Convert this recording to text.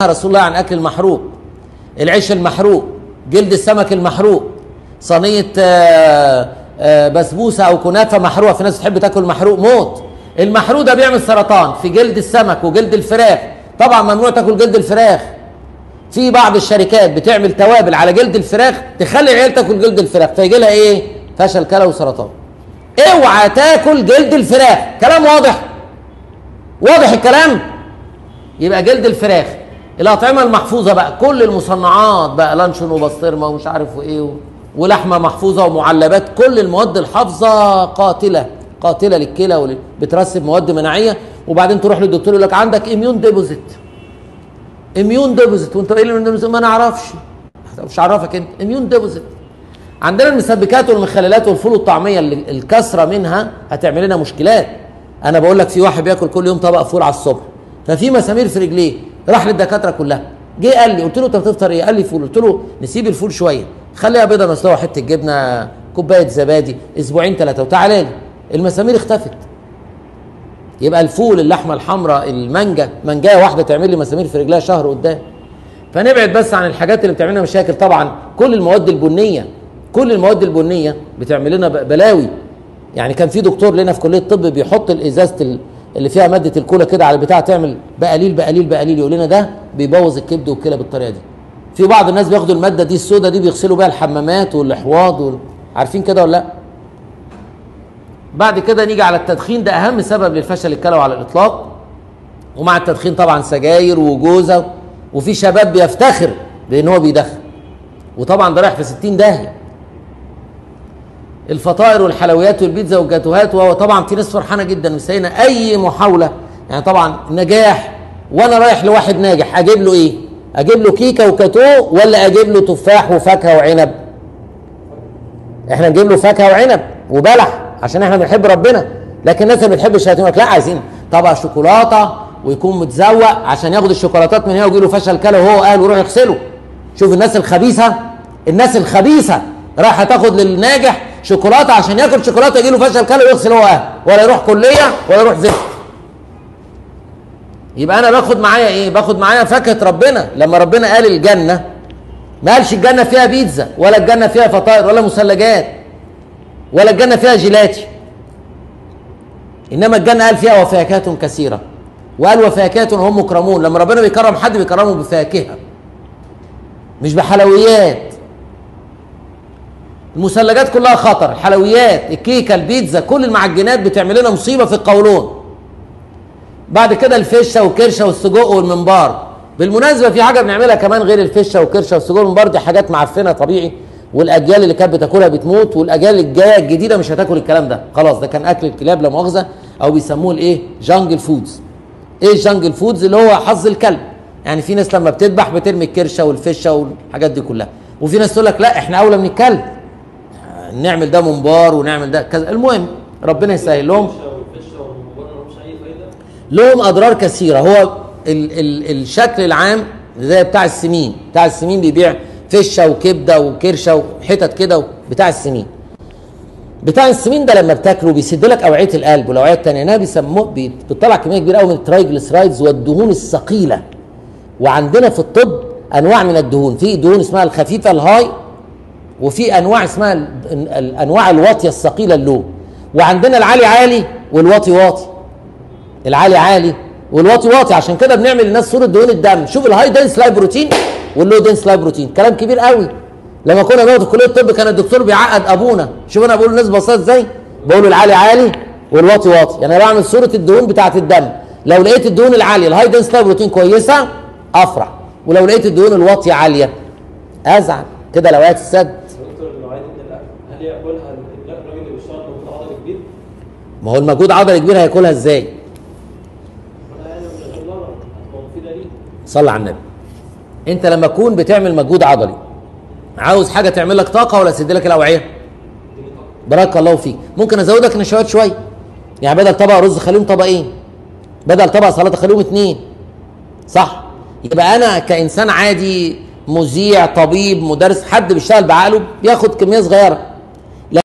رسول الله عن اكل المحروق العيش المحروق جلد السمك المحروق صينيه آه، آه، بسبوسه او كنافه محروقه في ناس تحب تاكل محروق موت المحروق ده بيعمل سرطان في جلد السمك وجلد الفراخ طبعا ممنوع تاكل جلد الفراخ في بعض الشركات بتعمل توابل على جلد الفراخ تخلي العيال تاكل جلد الفراخ فيجي لها ايه فشل كلى وسرطان اوعى تاكل جلد الفراخ كلام واضح واضح الكلام يبقى جلد الفراخ الاطعمه المحفوظه بقى كل المصنعات بقى لانشون وبسطرمه ومش عارف وايه و... ولحمه محفوظه ومعلبات كل المواد الحافظه قاتله قاتله للكلى ول... بترسب مواد مناعيه وبعدين تروح للدكتور يقول لك عندك اميون ديبوزيت اميون ديبوزيت وانت ايه الاميون ديبوزيت ما نعرفش مش عرفك انت اميون ديبوزيت عندنا المسبكات والمخللات والفول والطعميه اللي الكثره منها هتعمل لنا مشكلات انا بقول لك في واحد بياكل كل يوم طبق فول على الصبح ففي مسامير في رجليه راح للدكاتره كلها جه قال لي قلت له انت بتفطر ايه قال لي فول قلت له نسيب الفول شويه خليها بيضه مسلوقه حته جبنه كوبايه زبادي اسبوعين ثلاثه وتعالى لي المسامير اختفت يبقى الفول اللحمه الحمراء المانجا منجايه واحده تعمل لي مسامير في رجلها شهر قدام فنبعد بس عن الحاجات اللي بتعمل لنا مشاكل طبعا كل المواد البنيه كل المواد البنيه بتعمل لنا ب- بلاوي يعني كان في دكتور لنا في كليه الطب بيحط الازازه ال- اللي فيها ماده الكولا كده على البتاع تعمل بقليل بقليل بقليل يقول لنا ده بيبوظ الكبد والكلى بالطريقه دي في بعض الناس بياخدوا الماده دي السوداء دي بيغسلوا بيها الحمامات والاحواض وال... عارفين كده ولا لا بعد كده نيجي على التدخين ده اهم سبب للفشل الكلوي على الاطلاق ومع التدخين طبعا سجاير وجوزه وفي شباب بيفتخر بان هو بيدخن وطبعا ده رايح في 60 داهيه الفطائر والحلويات والبيتزا والجاتوهات وهو طبعا في ناس فرحانه جدا مستنيه اي محاوله يعني طبعا نجاح وانا رايح لواحد ناجح اجيب له ايه؟ اجيب له كيكه وكاتو ولا اجيب له تفاح وفاكهه وعنب؟ احنا نجيب له فاكهه وعنب وبلح عشان احنا بنحب ربنا لكن الناس اللي بتحب الشياطين يقول لك لا عايزين طبق شوكولاته ويكون متزوق عشان ياخد الشوكولاتات من هنا ويجي له فشل كلى وهو قال ويروح يغسله شوف الناس الخبيثه الناس الخبيثه رايحه تاخد للناجح شوكولاته عشان ياكل شوكولاته يجي له فشل كلى ويغسل هو قال ولا يروح كليه ولا يروح زفت يبقى انا باخد معايا ايه باخد معايا فاكهه ربنا لما ربنا قال الجنه ما قالش الجنه فيها بيتزا ولا الجنه فيها فطاير ولا مثلجات ولا الجنه فيها جيلاتي انما الجنه قال فيها وفاكهه كثيره وقال وفاكهه هم مكرمون لما ربنا بيكرم حد بيكرمه بفاكهه مش بحلويات المثلجات كلها خطر الحلويات الكيكه البيتزا كل المعجنات بتعمل لنا مصيبه في القولون بعد كده الفشه والكرشه والسجق والمنبار بالمناسبه في حاجه بنعملها كمان غير الفشه والكرشه والسجق والمنبار دي حاجات معفنه طبيعي والاجيال اللي كانت بتاكلها بتموت والاجيال الجايه الجديده مش هتاكل الكلام ده خلاص ده كان اكل الكلاب لا مؤاخذه او بيسموه الايه جانجل فودز ايه الجانجل فودز اللي هو حظ الكلب يعني في ناس لما بتذبح بترمي الكرشه والفشه والحاجات دي كلها وفي ناس تقول لك لا احنا اولى من الكلب نعمل ده منبار ونعمل ده كذا المهم ربنا يسهل لهم والفشه والمبرر ملهمش اي فايده لهم اضرار كثيره هو ال ال الشكل العام زي بتاع السمين بتاع السمين بيبيع فشه وكبده وكرشه وحتت كده بتاع السمين بتاع السمين ده لما بتاكله بيسد لك اوعيه القلب والاوعيه الثانيه انها بيسموه بي- بتطلع كميه كبيره قوي من الترايجليسرايدز والدهون الثقيله وعندنا في الطب انواع من الدهون في دهون اسمها الخفيفه الهاي وفي انواع اسمها ال- ال- الانواع الواطيه الثقيله اللو وعندنا العالي عالي والواطي واطي العالي عالي والواطي واطي عشان كده بنعمل للناس صوره دهون الدم شوف الهاي دنس لاي بروتين واللو دنس لاي بروتين كلام كبير قوي لما كنا بناخد كليه الطب كان الدكتور بيعقد ابونا شوف انا بقول للناس بسيطه ازاي بقول العالي عالي والواطي واطي يعني انا بعمل صوره الدهون بتاعه الدم لو لقيت الدهون العاليه الهاي دنس لاي بروتين كويسه افرح ولو لقيت الدهون الواطيه عاليه ازعل كده لو وقعت السد دكتور النوعيه دي من الاكل هل ياكلها ال- الراجل اللي بيشتغل مجهود عضلي كبير؟ ما هو المجهود عضلي كبير هياكلها ازاي ولا يعني مش هتكون ضرر هتبقى مفيده ليه؟ صلى على النبي انت لما تكون بتعمل مجهود عضلي عاوز حاجه تعمل لك طاقه ولا تسد لك الاوعيه بارك الله فيك ممكن ازودك نشويات شويه يعني بدل طبق رز خليهم طبقين بدل طبق سلطه خليهم اتنين صح يبقى انا كانسان عادي مذيع طبيب مدرس حد بيشتغل بعقله بياخد كميه صغيره